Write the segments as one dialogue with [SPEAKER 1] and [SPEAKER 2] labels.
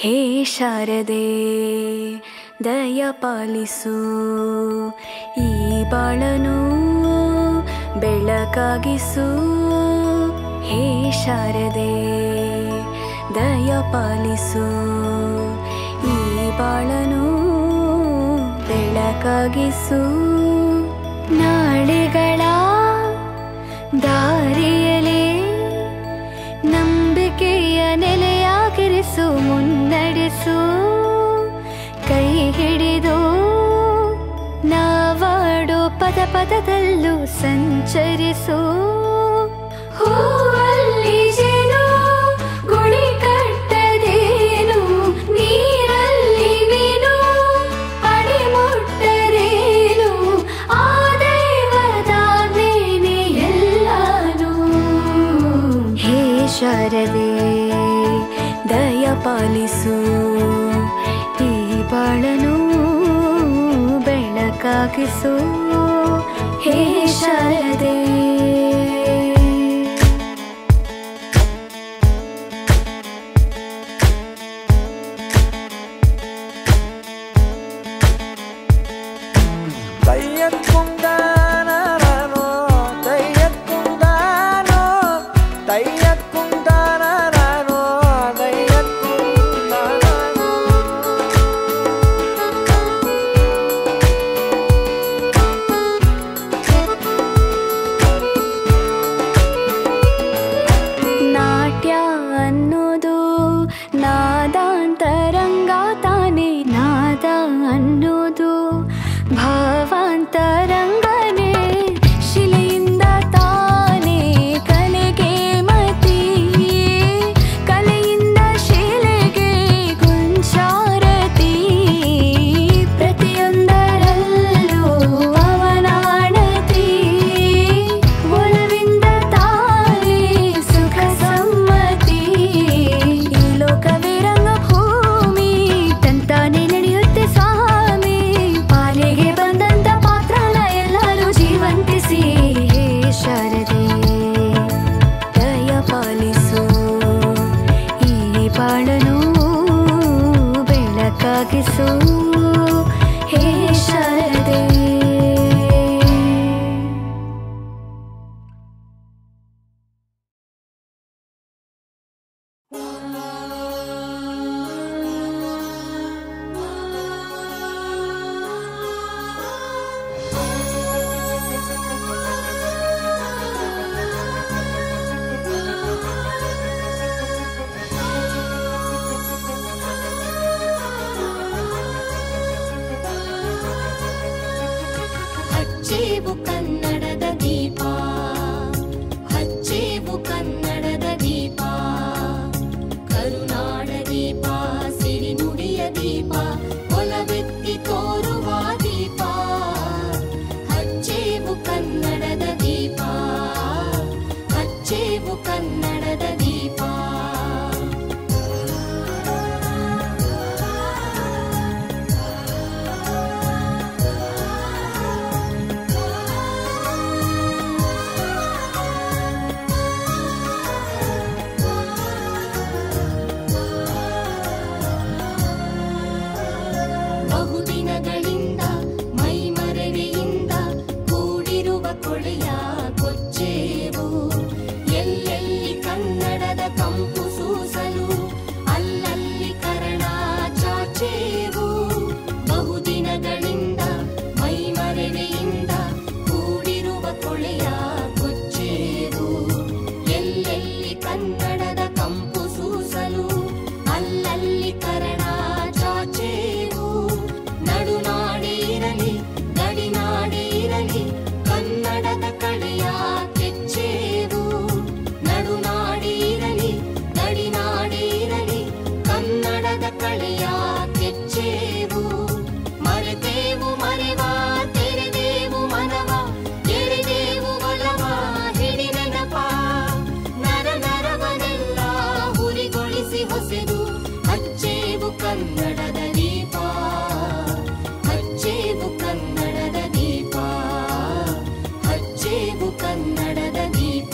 [SPEAKER 1] ಹೇ ಶಾರದೆ ದಯ ಪಾಲಿಸು ಈ ಬಾಳನು ಬೆಳಕಾಗಿಸು ಹೇ ಶಾರದೆ ದಯ ಪಾಲಿಸು ಈ ಬಾಳನು ಬೆಳಕಾಗಿಸು ನಾಳೆಗಳ ದಾರಿಯಲೇ ನಂಬಿಕೆಯ ನೆಲೆಯಾಗಿರಿಸು ಮುನ್ನಡೆಸು ಕೈ ಹಿಡಿದು ನಾವಾಡೋ ಪದ ಪದದಲ್ಲೂ ಸಂಚರಿಸು ಹೂವಲ್ಲಿ ಜೇನು ಗುಳಿ ಕಟ್ಟದೇನು ನೀರಲ್ಲಿ ಮೀನು ಅಡಿ ಮುಟ್ಟರೇನು ಆ ದೈವದಾಜ್ಞೆನೇ ಎಲ್ಲಾನು ಹೇ ಶಾರದೆ ದಯ ಪಾಲಿಸು ಈ ಬಾಳನು ಬೆಳಕಾಗಿಸು ಹೇ ಶಾರದೆ
[SPEAKER 2] തയ്യക്കുണ്ടാനോ തയ്യക്കുണ്ടാനോ തയ്യക്കുണ്ടാനോ തയ്യക്കുണ്ടാനോ
[SPEAKER 1] ನಾಟ್ಯ ಅನ್ನೋದು ನಾದಾಂತರಂಗ ತಾನೇ ನಾದ ಅನ್ನೋದು ಭಾವಾಂತರಂಗನೇ ಶಿಲೆಯಿಂದ ತಾನೇ ಕಲೆಗೆ ಮತಿ ಕಲೆಯಿಂದ ಶಿಲೆಗೆ ಗುಂಚಾರತಿ ಪ್ರತಿಯೊಂದರಲ್ಲೂ ಅವನಾಣತಿ ಒಲವಿಂದ ತಾನೇ ಸುಖ ಸಮ್ಮತಿ ಈ ಲೋಕವೇ ರಂಗಭೂಮಿ ತಂತಾನೆ ನಡೆಯುತ್ತೆ ಸ್ವಾಮಿ ಪಾಲಿಗೆ ಬಂದಂತ ಪಾತ್ರನ ಎಲ್ಲರೂ ಜೀವಂತಿಸಿ ಹೇ ಶಾರದೆ ದಯ ಪಾಲಿಸು ಈ ಬಾಳನು ಬೆಳಕಾಗಿಸು ಹೇ ಶಾರದೆ
[SPEAKER 3] ಹಚ್ಚೇವು ಕನ್ನಡದ ದೀಪ ಹಚ್ಚೇವು ಕನ್ನಡದ ದೀಪ ಕರುನಾಡ ದೀಪ ಸಿರಿನುಡಿಯ ದೀಪ ಒಲವೆತ್ತಿ ತೋರುವ ದೀಪ ಹಚ್ಚೇವು ಕನ್ನಡದ ದೀಪ ಹಚ್ಚೇವು ಕನ್ನಡದ ದೀಪ ಬಹುದಿನಗಳಿಂದ ಮೈಮರೆವೆಯಿಂದ ಕೂಡಿರುವ ಕೊಳೆಯ ಕೊಚ್ಚೇವು ಎಲ್ಲೆಲ್ಲಿ ಕನ್ನಡದ ಕಂಪು ಸೂಸಲು ಅಲ್ಲಲ್ಲಿ ಕರಣ ಚಾಚೇವು ಬಹುದಿನಗಳಿಂದ ಮೈಮರೆವೆಯಿಂದ ಕೂಡಿರುವ ಕೊಳೆಯ ಕೊಚ್ಚೇವು ಎಲ್ಲೆಲ್ಲಿ ಕನ್ನಡದ ಕಂಪು ಸೂಸಲು ಅಲ್ಲಲ್ಲಿ ಕರಣ ಚಾಚೇವು ನಡುನಾಡೆ ಇರಲಿ ಗಡಿನಾಡೆ ಇರಲಿ ಕನ್ನಡದ ಕಳೆಯ ಕೆಚ್ಚೇವು ನಡುನಾಡೆ ಇರಲಿ ಗಡಿನಾಡೆ ಇರಲಿ ಕನ್ನಡದ ಕಳೆಯ ಕೆಚ್ಚೇವು ಮರೆತೇವು ಮರೆವ ತೆರೆದೇವು ಮನವ ಎರೆದೇವು ಒಲವ ಹಿಡಿ ನೆನಪ ನರ ನರವನೆಲ್ಲ ಹುರಿಗೊಳಿಸಿ ಹೊಸೆದು ಹಚ್ಚೇವು ಕನ್ನಡದ ದೀಪ ಹಚ್ಚೇವು ಕನ್ನಡದ ದೀಪ ಹಚ್ಚೇವು ಕನ್ನಡದ ದೀಪ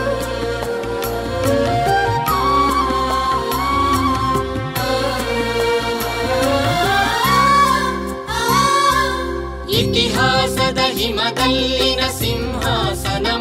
[SPEAKER 3] ಹಿಮದಲ್ಲಿನ ಸಿಂಹಾಸನ